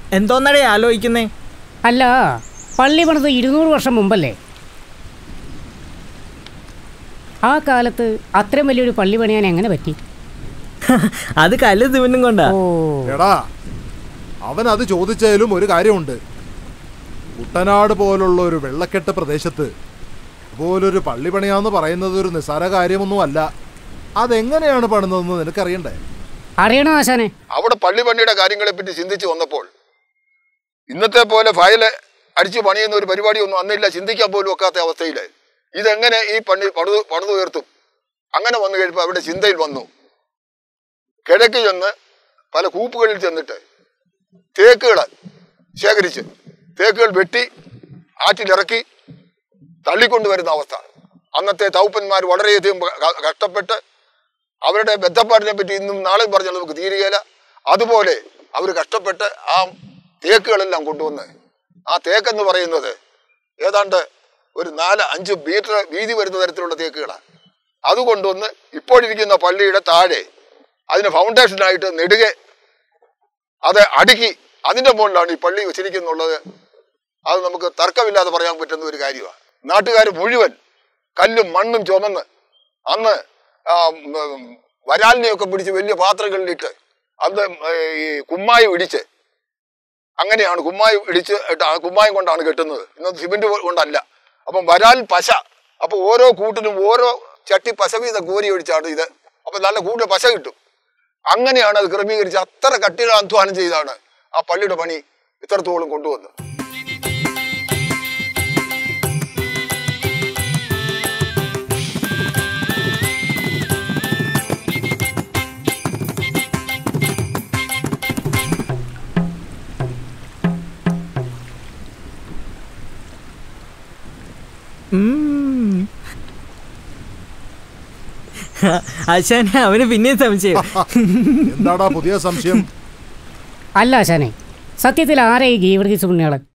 എന്തോന്നടേ ആലോചിക്കുന്നേ അല്ല പള്ളി പണിത് ഇരുന്നൂറ് വർഷം മുമ്പല്ലേ ആ കാലത്ത് അത്രയും വലിയൊരു പള്ളി പണിയാൻ എങ്ങനെ പറ്റി അത് കല്ല് സിമെന്റും കൊണ്ടാ ഓ എടാ അവൻ അത് ചോദിച്ചതിലും ഒരു കാര്യമുണ്ട് കുട്ടനാട് പോലുള്ള ഒരു വെള്ളക്കെട്ട് പ്രദേശത്ത് പോലൊരു പള്ളി പണിയാന്ന് പറയുന്നത് ഒരു നിസ്സാര കാര്യമൊന്നും അല്ല അതെങ്ങനെയാണ് പണിതെന്ന് നിനക്കറിയണ്ടേ അറിയണോ ആശാനെ അവിടെ പള്ളി പണിയുടെ കാര്യങ്ങളെ പറ്റി ചിന്തിച്ചു വന്നപ്പോൾ ഇന്നത്തെ പോലെ ഫയല് അടിച്ചു പണിയുന്ന ഒരു പരിപാടിയൊന്നും അന്നില്ല ചിന്തിക്കാൻ പോലും ഒക്കാത്ത അവസ്ഥയിൽ ഇതെങ്ങനെ ഈ പണി പണിത് പണിതുയർത്തും അങ്ങനെ വന്നു കഴിയുമ്പോൾ അവിടെ ചിന്തയിൽ വന്നു കിഴക്ക് ചെന്ന് പല കൂപ്പുകളിൽ ചെന്നിട്ട് തേക്കുകൾ ശേഖരിച്ച് തേക്കുകൾ വെട്ടി ആറ്റിലിറക്കി തള്ളിക്കൊണ്ടുവരുന്ന അവസ്ഥ അന്നത്തെ തൗപ്പന്മാർ വളരെയധികം ക- കഷ്ടപ്പെട്ട് അവരുടെ ബന്ധപ്പാടിനെ പറ്റി ഇന്നും നാളെ പറഞ്ഞാൽ നമുക്ക് തീരുകയില്ല അതുപോലെ അവർ കഷ്ടപ്പെട്ട് ആ തേക്കുകളെല്ലാം കൊണ്ടുവന്ന് ആ തേക്കെന്ന് പറയുന്നത് ഏതാണ്ട് ഒരു നാല് അഞ്ച് മീറ്റർ വീതി വരുന്ന തരത്തിലുള്ള തേക്കുകളാണ് അത് കൊണ്ടുവന്ന് ഇപ്പോഴിരിക്കുന്ന പള്ളിയുടെ താഴെ അതിന് ഫൗണ്ടേഷനായിട്ട് നെടുകെ അത് അടുക്കി അതിന്റെ മുകളിലാണ് ഈ പള്ളി വെച്ചിരിക്കുന്നുള്ളത് അത് നമുക്ക് തർക്കമില്ലാതെ പറയാൻ പറ്റുന്ന ഒരു കാര്യമാണ് നാട്ടുകാർ മുഴുവൻ കല്ലും മണ്ണും ചുമന്ന് അന്ന് ആ, ഉം, വരാലിനെയൊക്കെ പിടിച്ച് വലിയ പാത്രങ്ങളിലിട്ട് അന്ന് ഈ കുമ്മായം ഇടിച്ച് അങ്ങനെയാണ് കുമ്മായം ഇടിച്ച് ഇട്ട് ആ കുമ്മായം കൊണ്ടാണ് കെട്ടുന്നത് ഇന്നത്തെ സിമെന്റ് കൊണ്ടല്ല അപ്പം വരാൽ പശ അപ്പൊ ഓരോ കൂട്ടിനും ഓരോ ചട്ടി പശ വീതം കോരി ഒഴിച്ചാണ് ഇത് അപ്പൊ നല്ല കൂടുതൽ പശ കിട്ടും അങ്ങനെയാണ് അത് ക്രമീകരിച്ച് അത്ര കട്ടികൾ അധ്വാനം ചെയ്താണ് ആ പള്ളിയുടെ പണി ഇത്രത്തോളം കൊണ്ടുവന്നത് ഉം. ആശാനെ അവന് പിന്നെയും സംശയം എന്താടാ പുതിയ സംശയം അല്ല ആശാനെ സത്യത്തിൽ ആരാ ഈ ഗീവർഗീസ് പുണ്യാളൻ